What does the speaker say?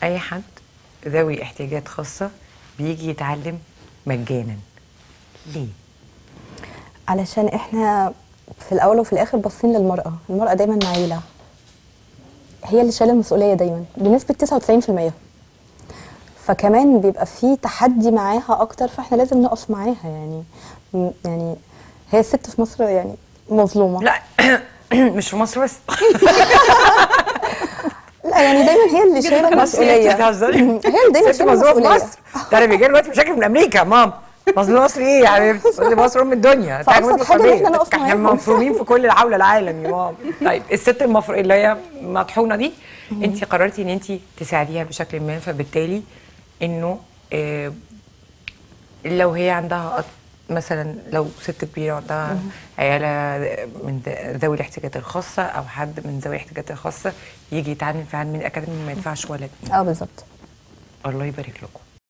اي حد ذوي احتياجات خاصه بيجي يتعلم مجانا ليه علشان احنا في الاول وفي الاخر باصين للمراه المراه دايما معيله هي اللي شايله المسؤوليه دايما بنسبه 99% فكمان بيبقى في تحدي معاها اكتر فاحنا لازم نقف معاها يعني م- يعني هي الست في مصر يعني مظلومه لا مش في مصر بس لا يعني دايما هي اللي شايله المسؤوليه انت بتهزري هي اللي دايما ست شايله مظلومه في المسؤوليه مصر ده انا بيجي لي دلوقتي مشاكل من امريكا يا مام مظلوم مصر ايه يا حبيبتي تقول لي مصر ام الدنيا فأبسط تعالي حاجة إن الخليج. إحنا نقف احنا معاهم. مفرومين في كل العولة العالم يا مام طيب الست المفروض اللي هي مطحونه دي انت قررتي ان انت تساعديها بشكل ما فبالتالي انه آه، لو هي عندها أط- مثلا لو ست كبيره عندها عياله من ذ- ذوي الاحتياجات الخاصه او حد من ذوي الاحتياجات الخاصه يجي يتعلم في علم الاكاديمي ما يدفعش ولا جنيه اه بالظبط الله يبارك لكم